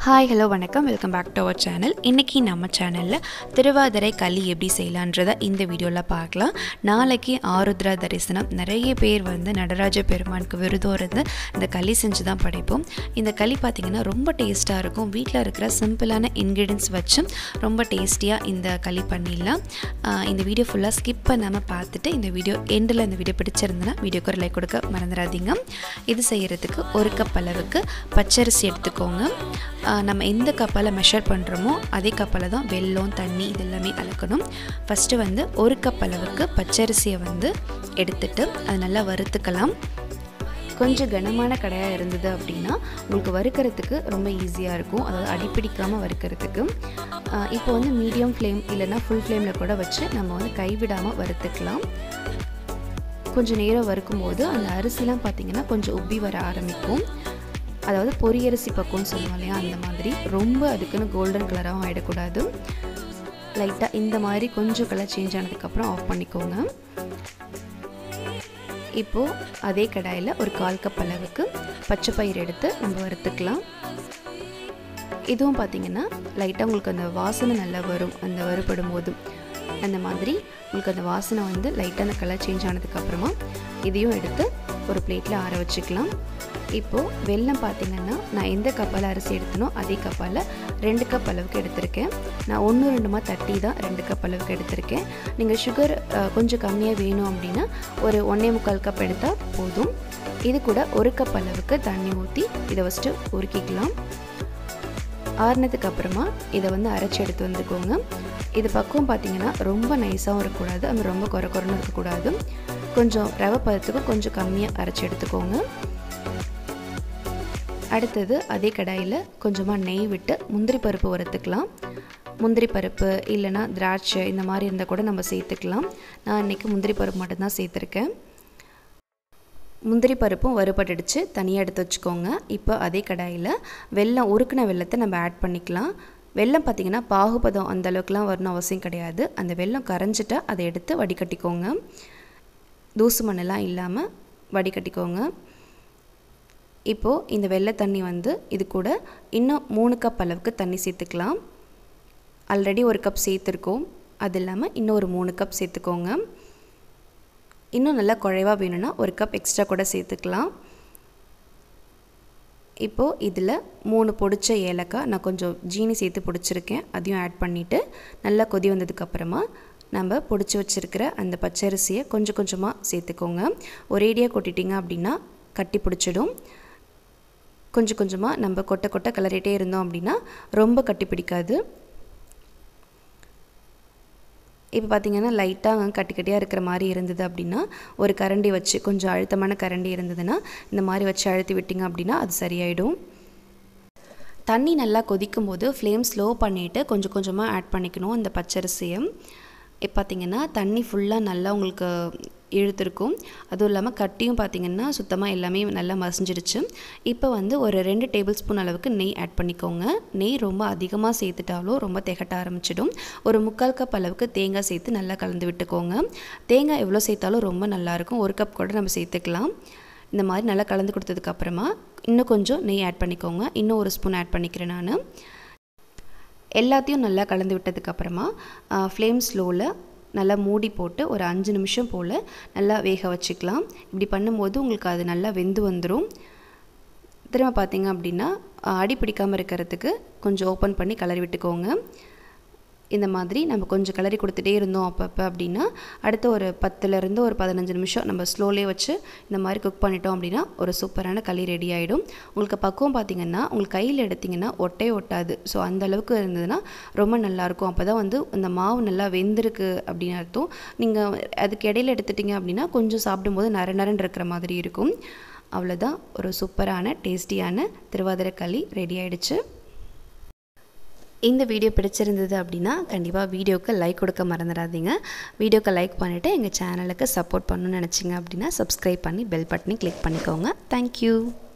hi hello வணக்கம் welcome back to our channel இன்றைக்கி நம்ம சேனலில் திருவாதிரை களி எப்படி செய்யலான்றதை இந்த வீடியோவில் பார்க்கலாம் நாளைக்கு ஆருத்ரா தரிசனம் நிறைய பேர் வந்து நடராஜ பெருமானுக்கு விருதம் இருந்து இந்த களி செஞ்சு தான் படைப்போம் இந்த களி பார்த்திங்கன்னா ரொம்ப டேஸ்ட்டாக இருக்கும் வீட்டில் இருக்கிற சிம்பிளான இன்க்ரீடியன்ஸ் வச்சு ரொம்ப டேஸ்டியாக இந்த களி பண்ணிடலாம் ஆஹ் இந்த வீடியோ ஃபுல்லாக ஸ்கிப் பண்ணாமல் பார்த்துட்டு இந்த வீடியோ எண்டில் இந்த வீடியோ பிடிச்சிருந்தனா வீடியோக்கு ஒரு லைக் கொடுக்க மறந்துடாதீங்க இது செய்கிறதுக்கு ஒரு கப் அளவுக்கு பச்சரிசி எடுத்துக்கோங்க ஆஹ் நம்ம எந்த கப்பால் மெஷர் பண்ணுறோமோ அதே கப்பால் தான் வெல்லம் தண்ணி இது எல்லாமே கலக்கணும் ஃபஸ்ட்டு வந்து ஒரு கப் அளவுக்கு பச்சரிசியை வந்து எடுத்துட்டு அது நல்லா வறுத்துக்கலாம் கொஞ்சம் கனமான கடையாக இருந்தது அப்படின்னா உங்களுக்கு வறுக்கிறதுக்கு ரொம்ப ஈஸியாக இருக்கும் அதாவது அடிப்பிடிக்காமல் வறுக்கிறதுக்கு ஆஹ் இப்போ வந்து மீடியம் ஃப்ளேம் இல்லைன்னா ஃபுல் ஃப்ளேமில் கூட வச்சு நம்ம வந்து கைவிடாமல் வறுத்துக்கலாம் கொஞ்சம் நேரம் வறுக்கும்போது அந்த அரிசிலாம் பார்த்திங்கன்னா கொஞ்சம் உப்பி வர ஆரம்பிக்கும் அதாவது பொரியரிசி பக்கும்னு சொல்லுவோம் இல்லையா அந்த மாதிரி ரொம்ப அதுக்குன்னு கோல்டன் கலராகவும் ஆகிடக்கூடாது லைட்டாக இந்த மாதிரி கொஞ்சம் கலர் சேஞ்ச் ஆனதுக்கப்புறம் ஆஃப் பண்ணிக்கோங்க இப்போது அதே கடாயில் ஒரு கால் கப் அளவுக்கு பச்சை பயிர் எடுத்து நம்ம வறுத்துக்கலாம் இதுவும் பார்த்திங்கன்னா லைட்டாக உங்களுக்கு அந்த வாசனை நல்லா வரும் அந்த வறுபடும் போது அந்த மாதிரி உங்களுக்கு அந்த வாசனை வந்து லைட்டாக அந்த கலர் சேஞ்ச் ஆனதுக்கப்புறமா இதையும் எடுத்து ஒரு பிளேட்டில் ஆற வச்சுக்கலாம் இப்போது வெல்லம் பார்த்திங்கன்னா நான் எந்த கப்பால் அரிசி எடுத்தனோ அதே கப்பால் ரெண்டு கப் அளவுக்கு எடுத்திருக்கேன் நான் ஒன்று ரெண்டுமா தட்டி தான் ரெண்டு கப் அளவுக்கு எடுத்திருக்கேன் நீங்கள் சுகர் கொஞ்சம் கம்மியாக வேணும் அப்படின்னா ஒரு ஒன்றே முக்கால் கப் எடுத்தால் போதும் இது கூட ஒரு கப் அளவுக்கு தண்ணி ஊற்றி இதை ஃபஸ்ட்டு உருக்கிக்கலாம் ஆறுனதுக்கு அப்புறமா இதை வந்து அரைச்சி எடுத்து வந்துக்கோங்க இது பக்குவம் பார்த்தீங்கன்னா ரொம்ப நைஸாகவும் இருக்கக்கூடாது அது ரொம்ப குறை குறைன்னு இருக்கக்கூடாது கொஞ்சம் ரவை பதத்துக்கு கொஞ்சம் கம்மியாக அரைச்சி எடுத்துக்கோங்க அடுத்தது அதே கடாயில் கொஞ்சமாக நெய் விட்டு முந்திரி பருப்பு வறுத்துக்கலாம் முந்திரி பருப்பு இல்லைனா திராட்சை இந்த மாதிரி இருந்தால் கூட நம்ம சேர்த்துக்கலாம் நான் இன்றைக்கி முந்திரி பருப்பு மட்டும்தான் சேர்த்துருக்கேன் முந்திரி பருப்பும் வறுபட்டுடுச்சு தனியாக எடுத்து வச்சுக்கோங்க இப்போ அதே கடாயில் வெல்லம் உருக்கின வெள்ளத்தை நம்ம ஆட் பண்ணிக்கலாம் வெல்லம் பார்த்திங்கன்னா பாகுபதம் அந்த அளவுக்குலாம் வரணும் அவசியம் கிடையாது அந்த வெல்லம் கரைஞ்சிட்டா அதை எடுத்து வடிகட்டிக்கோங்க தூசு மண்ணெல்லாம் இல்லாமல் வடிகட்டிக்கோங்க இப்போது இந்த வெள்ளை தண்ணி வந்து இது கூட இன்னும் மூணு கப் அளவுக்கு தண்ணி சேர்த்துக்கலாம் ஆல்ரெடி ஒரு கப் சேர்த்துருக்கோம் அது இல்லாமல் இன்னும் ஒரு மூணு கப் சேர்த்துக்கோங்க இன்னும் நல்லா குழைவாக வேணும்னா ஒரு கப் எக்ஸ்ட்ரா கூட சேர்த்துக்கலாம் இப்போது இதில் மூணு பொடிச்ச ஏலக்காய் நான் கொஞ்சம் ஜீனி சேர்த்து பிடிச்சிருக்கேன் அதையும் ஆட் பண்ணிவிட்டு நல்லா கொதி வந்ததுக்கப்புறமா நம்ம பொடிச்சு வச்சுருக்கிற அந்த பச்சரிசியை கொஞ்சம் கொஞ்சமாக சேர்த்துக்கோங்க ஒரேடியாக கொட்டிட்டிங்க அப்படின்னா கட்டி பிடிச்சிடும் கொஞ்சம் கொஞ்சமாக நம்ம கொட்டை கொட்டை கிளறிட்டே இருந்தோம் அப்படின்னா ரொம்ப கட்டி பிடிக்காது இப்போ பார்த்திங்கன்னா லைட்டாக கட்டி கட்டியாக இருக்கிற மாதிரி இருந்தது அப்படின்னா ஒரு கரண்டி வச்சு கொஞ்சம் அழுத்தமான கரண்டி இருந்ததுன்னா இந்த மாதிரி வச்சு அழுத்தி விட்டிங்க அப்படின்னா அது சரியாயிடும் தண்ணி நல்லா கொதிக்கும் போது ஃப்ளேம் ஸ்லோ பண்ணிவிட்டு கொஞ்சம் கொஞ்சமாக ஆட் பண்ணிக்கணும் இந்த பச்சரிசியை இப்போ பார்த்திங்கன்னா தண்ணி ஃபுல்லாக நல்லா உங்களுக்கு இழுத்துருக்கும் அதுவும் இல்லாமல் கட்டியும் பார்த்திங்கன்னா சுத்தமாக எல்லாமே நல்லா மசிஞ்சிடுச்சு இப்போ வந்து ஒரு ரெண்டு டேபிள் ஸ்பூன் அளவுக்கு நெய் ஆட் பண்ணிக்கோங்க நெய் ரொம்ப அதிகமாக சேர்த்துட்டாலும் ரொம்ப திகட்ட ஆரம்பிச்சிடும் ஒரு முக்கால் கப் அளவுக்கு தேங்காய் சேர்த்து நல்லா கலந்து விட்டுக்கோங்க தேங்காய் எவ்வளோ சேர்த்தாலும் ரொம்ப நல்லாயிருக்கும் ஒரு கப் கூட நம்ம சேர்த்துக்கலாம் இந்த மாதிரி நல்லா கலந்து கொடுத்ததுக்கப்புறமா இன்னும் கொஞ்சம் நெய் ஆட் பண்ணிக்கோங்க இன்னும் ஒரு ஸ்பூன் ஆட் பண்ணிக்கிறேன் நான் எல்லாத்தையும் நல்லா கலந்து விட்டதுக்கப்புறமா ஃப்ளேம் ஸ்லோவில் நல்லா மூடி போட்டு ஒரு அஞ்சு நிமிஷம் போல் நல்லா வேக வச்சுக்கலாம் இப்படி பண்ணும்போது உங்களுக்கு அது நல்லா வெந்து வந்துடும் திரும்ப பார்த்தீங்க அப்படின்னா அடி பிடிக்காமல் இருக்கிறதுக்கு கொஞ்சம் ஓப்பன் பண்ணி கலரி விட்டுக்கோங்க இந்த மாதிரி நம்ம கொஞ்சம் கிளறி கொடுத்துட்டே இருந்தோம் அப்பப்போ அப்படின்னா அடுத்த ஒரு பத்துலேருந்து ஒரு பதினஞ்சு நிமிஷம் நம்ம ஸ்லோலே வச்சு இந்த மாதிரி குக் பண்ணிட்டோம் அப்படின்னா ஒரு சூப்பரான களி ரெடி ஆகிடும் உங்களுக்கு பக்குவம் பார்த்திங்கன்னா உங்களுக்கு கையில் எடுத்திங்கன்னா ஒட்டே ஒட்டாது ஸோ அந்த அளவுக்கு இருந்ததுன்னா ரொம்ப நல்லாயிருக்கும் அப்போ தான் வந்து அந்த மாவு நல்லா வெந்திருக்கு அப்படின்னு அர்த்தம் நீங்கள் அதுக்கு இடையில எடுத்துட்டிங்க அப்படின்னா கொஞ்சம் சாப்பிடும்போது நர நரன்னு இருக்கிற மாதிரி இருக்கும் அவ்வளோதான் ஒரு சூப்பரான டேஸ்டியான திருவாதிரை களி ரெடி ஆகிடுச்சு இந்த வீடியோ பிடிச்சிருந்தது அப்படின்னா கண்டிப்பாக வீடியோவுக்கு லைக் கொடுக்க மறந்துடாதீங்க வீடியோக்கு லைக் பண்ணிவிட்டு எங்கள் சேனலுக்கு சப்போர்ட் பண்ணணும்னு நினச்சிங்க அப்படின்னா சப்ஸ்கிரைப் பண்ணி பெல் பட்டனை கிளிக் பண்ணிக்கோங்க தேங்க்யூ